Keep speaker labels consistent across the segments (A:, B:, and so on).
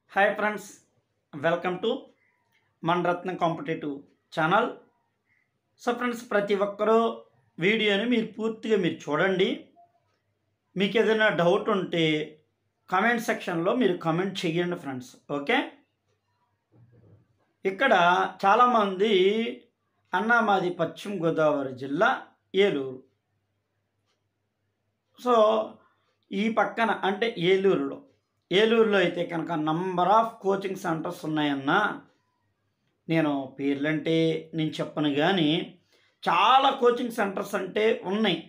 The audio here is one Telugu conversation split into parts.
A: హాయ్ ఫ్రెండ్స్ వెల్కమ్ టు మన Ratna competitive channel so friends ప్రతి ఒక్కరూ వీడియోని మీరు పూర్తిగా మీరు చూడండి మీకు ఏదైనా డౌట్ ఉంటే కామెంట్ సెక్షన్లో మీరు కామెంట్ చేయండి ఫ్రెండ్స్ ఓకే ఇక్కడ చాలామంది అన్నా మాది పశ్చిమ గోదావరి జిల్లా ఏలూరు సో ఈ పక్కన అంటే ఏలూరులో ఏలూరులో అయితే కనుక నంబర్ ఆఫ్ కోచింగ్ సెంటర్స్ ఉన్నాయన్నా నేను పేర్లంటే నేను చెప్పను కానీ చాలా కోచింగ్ సెంటర్స్ అంటే ఉన్నాయి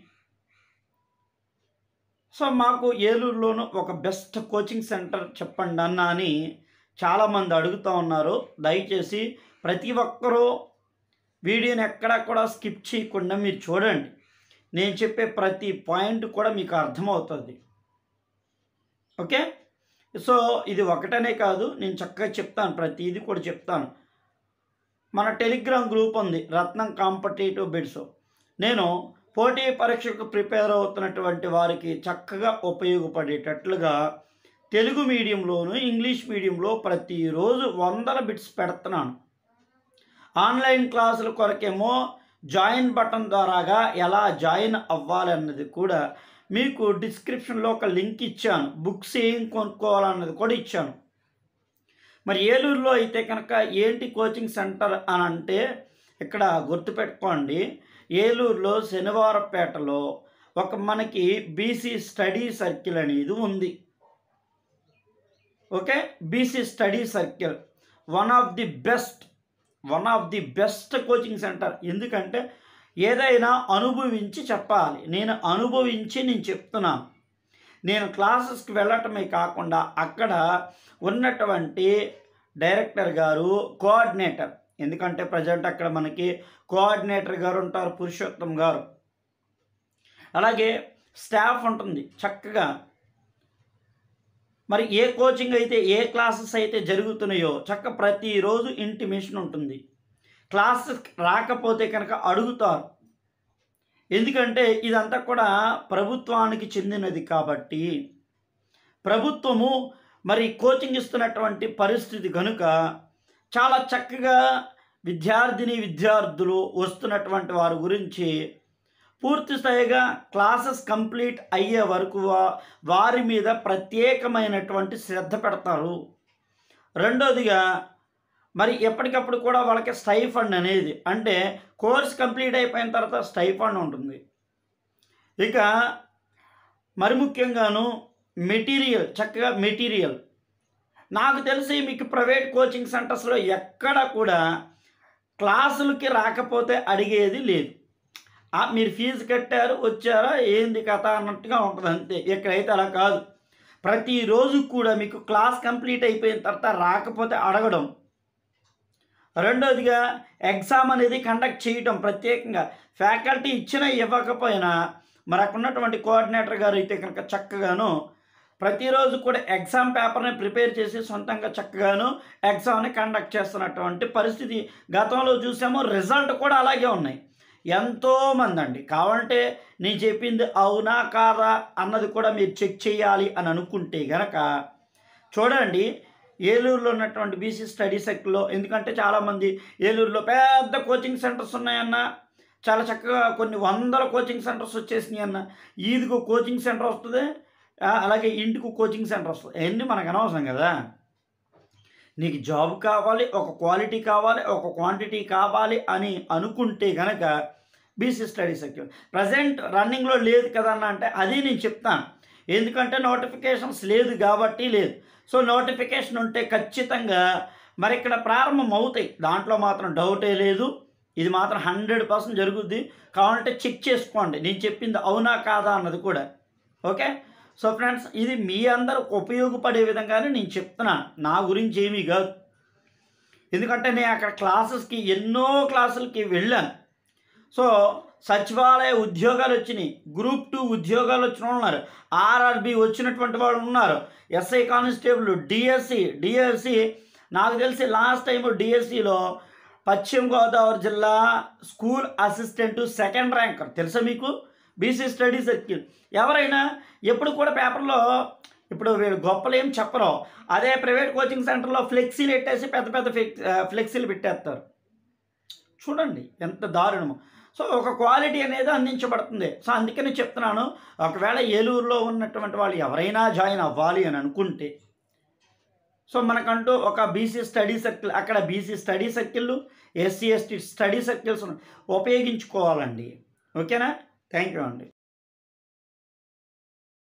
A: సో మాకు ఏలూరులోను ఒక బెస్ట్ కోచింగ్ సెంటర్ చెప్పండి అన్న అని చాలామంది అడుగుతూ ఉన్నారు దయచేసి ప్రతి ఒక్కరూ వీడియోని ఎక్కడా కూడా స్కిప్ చేయకుండా మీరు చూడండి నేను చెప్పే ప్రతి పాయింట్ కూడా మీకు అర్థమవుతుంది ఓకే సో ఇది ఒకటనే కాదు నేను చక్కగా చెప్తాను ప్రతిదీ కూడా చెప్తాను మన టెలిగ్రామ్ గ్రూప్ ఉంది రత్నం కాంపిటేటివ్ బిడ్స్ నేను పోటీ పరీక్షకు ప్రిపేర్ అవుతున్నటువంటి వారికి చక్కగా ఉపయోగపడేటట్లుగా తెలుగు మీడియంలోను ఇంగ్లీష్ మీడియంలో ప్రతిరోజు వందల బిట్స్ పెడుతున్నాను ఆన్లైన్ క్లాసుల కొరకేమో జాయిన్ బటన్ ద్వారాగా ఎలా జాయిన్ అవ్వాలన్నది కూడా మీకు డిస్క్రిప్షన్లో ఒక లింక్ ఇచ్చాను బుక్స్ ఏం కొనుక్కోవాలన్నది కూడా ఇచ్చాను మరి ఏలూరులో అయితే కనుక ఏంటి కోచింగ్ సెంటర్ అని అంటే ఇక్కడ గుర్తుపెట్టుకోండి ఏలూరులో శనివారపేటలో ఒక మనకి బీసీ స్టడీ సర్కిల్ అనేది ఉంది okay BC study circle one of the best one of the best coaching centre ఎందుకంటే ఏదైనా అనుభవించి చెప్పాలి నేను అనుభవించి నేను చెప్తున్నాను నేను క్లాసెస్కి వెళ్ళటమే కాకుండా అక్కడ ఉన్నటువంటి డైరెక్టర్ గారు కోఆర్డినేటర్ ఎందుకంటే ప్రజెంట్ అక్కడ మనకి కోఆర్డినేటర్ గారు ఉంటారు పురుషోత్తం గారు అలాగే స్టాఫ్ ఉంటుంది చక్కగా మరి ఏ కోచింగ్ అయితే ఏ క్లాసెస్ అయితే జరుగుతున్నాయో చక్క ప్రతిరోజు ఇంటిమేషన్ ఉంటుంది క్లాసెస్ రాకపోతే కనుక అడుగుతారు ఎందుకంటే ఇదంతా కూడా ప్రభుత్వానికి చెందినది కాబట్టి ప్రభుత్వము మరి కోచింగ్ ఇస్తున్నటువంటి పరిస్థితి కనుక చాలా చక్కగా విద్యార్థిని విద్యార్థులు వస్తున్నటువంటి వారి గురించి పూర్తి స్థాయిగా క్లాసెస్ కంప్లీట్ అయ్యే వరకు వా- వారి మీద ప్రత్యేకమైనటువంటి శ్రద్ధ పెడతారు రెండోదిగా మరి ఎప్పటికప్పుడు కూడా వాళ్ళకి స్టైఫండ్ అనేది అంటే కోర్స్ కంప్లీట్ అయిపోయిన తర్వాత స్టైఫండ్ ఉంటుంది ఇక మరి ముఖ్యంగాను మెటీరియల్ చక్కగా మెటీరియల్ నాకు తెలిసి మీకు ప్రైవేట్ కోచింగ్ సెంటర్స్లో ఎక్కడ కూడా క్లాసులకి రాకపోతే అడిగేది లేదు ఆ, మీరు ఫీజు కట్టారు వచ్చారా ఏంది కథ అన్నట్టుగా ఉంటుంది అంతే ఇక్కడైతే అలా కాదు ప్రతిరోజు కూడా మీకు క్లాస్ కంప్లీట్ అయిపోయిన తర్వాత రాకపోతే అడగడం రెండోదిగా ఎగ్జామ్ అనేది కండక్ట్ చేయటం ప్రత్యేకంగా ఫ్యాకల్టీ ఇచ్చినా ఇవ్వకపోయినా మరి అక్కడ ఉన్నటువంటి కోఆర్డినేటర్ గారు అయితే కనుక చక్కగాను ప్రతిరోజు కూడా ఎగ్జామ్ పేపర్ని ప్రిపేర్ చేసి సొంతంగా చక్కగాను ఎగ్జామ్ని కండక్ట్ చేస్తున్నటువంటి పరిస్థితి గతంలో చూసాము రిజల్ట్ కూడా అలాగే ఉన్నాయి ఎంతోమంది అండి కావాలంటే నేను చెప్పింది అవునా కాదా అన్నది కూడా మీరు చెక్ చేయాలి అని అనుకుంటే గనక చూడండి ఏలూరులో ఉన్నటువంటి బీసీ స్టడీ సెక్టర్లో ఎందుకంటే చాలామంది ఏలూరులో పెద్ద కోచింగ్ సెంటర్స్ ఉన్నాయన్న చాలా చక్కగా కొన్ని వందల కోచింగ్ సెంటర్స్ వచ్చేసినాయి అన్న ఈదికు కోచింగ్ సెంటర్ వస్తుంది ఆ, అలాగే ఇంటికి కోచింగ్ సెంటర్ వస్తుంది అవన్నీ మనకు అనవసరం కదా నీకు జాబ్ కావాలి ఒక క్వాలిటీ కావాలి ఒక క్వాంటిటీ కావాలి అని అనుకుంటే కనుక బీసీ స్టడీ సెక్టర్ ప్రజెంట్ రన్నింగ్లో లేదు కదన్న అంటే అది నేను చెప్తాను ఎందుకంటే నోటిఫికేషన్స్ లేదు కాబట్టి లేదు సో నోటిఫికేషన్ ఉంటే ఖచ్చితంగా మరి ఇక్కడ ప్రారంభం అవుతాయి దాంట్లో మాత్రం డౌటే లేదు ఇది మాత్రం హండ్రెడ్ పర్సెంట్ జరుగుద్ది కావాలంటే చెక్ చేసుకోండి నేను చెప్పింది అవునా కాదా అన్నది కూడా ఓకే సో ఫ్రెండ్స్ ఇది మీ అందరూ ఉపయోగపడే విధంగానే నేను చెప్తున్నాను నా గురించి ఏమీ కాదు ఎందుకంటే నేను అక్కడ క్లాసెస్కి ఎన్నో క్లాసులకి వెళ్ళాను సో సచివాలయ ఉద్యోగాలు వచ్చినాయి గ్రూప్ టూ ఉద్యోగాలు వచ్చిన వాళ్ళు ఉన్నారు ఆర్ఆర్బి వచ్చినటువంటి వాళ్ళు ఉన్నారు ఎస్ఐ కానిస్టేబుల్ డిఎస్సి డిఎస్సి నాకు తెలిసి లాస్ట్ టైం డిఎస్సిలో పశ్చిమ గోదావరి జిల్లా స్కూల్ అసిస్టెంట్ సెకండ్ ర్యాంకర్ తెలుసా మీకు బీసీ స్టడీ సర్కిల్ ఎవరైనా ఎప్పుడు కూడా పేపర్లో ఇప్పుడు వీళ్ళు గొప్పలు ఏం చెప్పరు అదే ప్రైవేట్ కోచింగ్ సెంటర్లో ఫ్లెక్సీలు పెట్టేసి పెద్ద పెద్ద ఫ్లెక్స్ ఫ్లెక్సీలు పెట్టేస్తారు చూడండి ఎంత దారుణము సో ఒక క్వాలిటీ అనేది అందించబడుతుంది సో అందుకని చెప్తున్నాను ఒకవేళ ఏలూరులో ఉన్నటువంటి వాళ్ళు ఎవరైనా జాయిన్ అవ్వాలి అని అనుకుంటే సో మనకంటూ ఒక బీసీ స్టడీ సర్కిల్ అక్కడ BC study circle SC ST study circles ఉపయోగించుకోవాలండి ఓకేనా థ్యాంక్ యూ అండి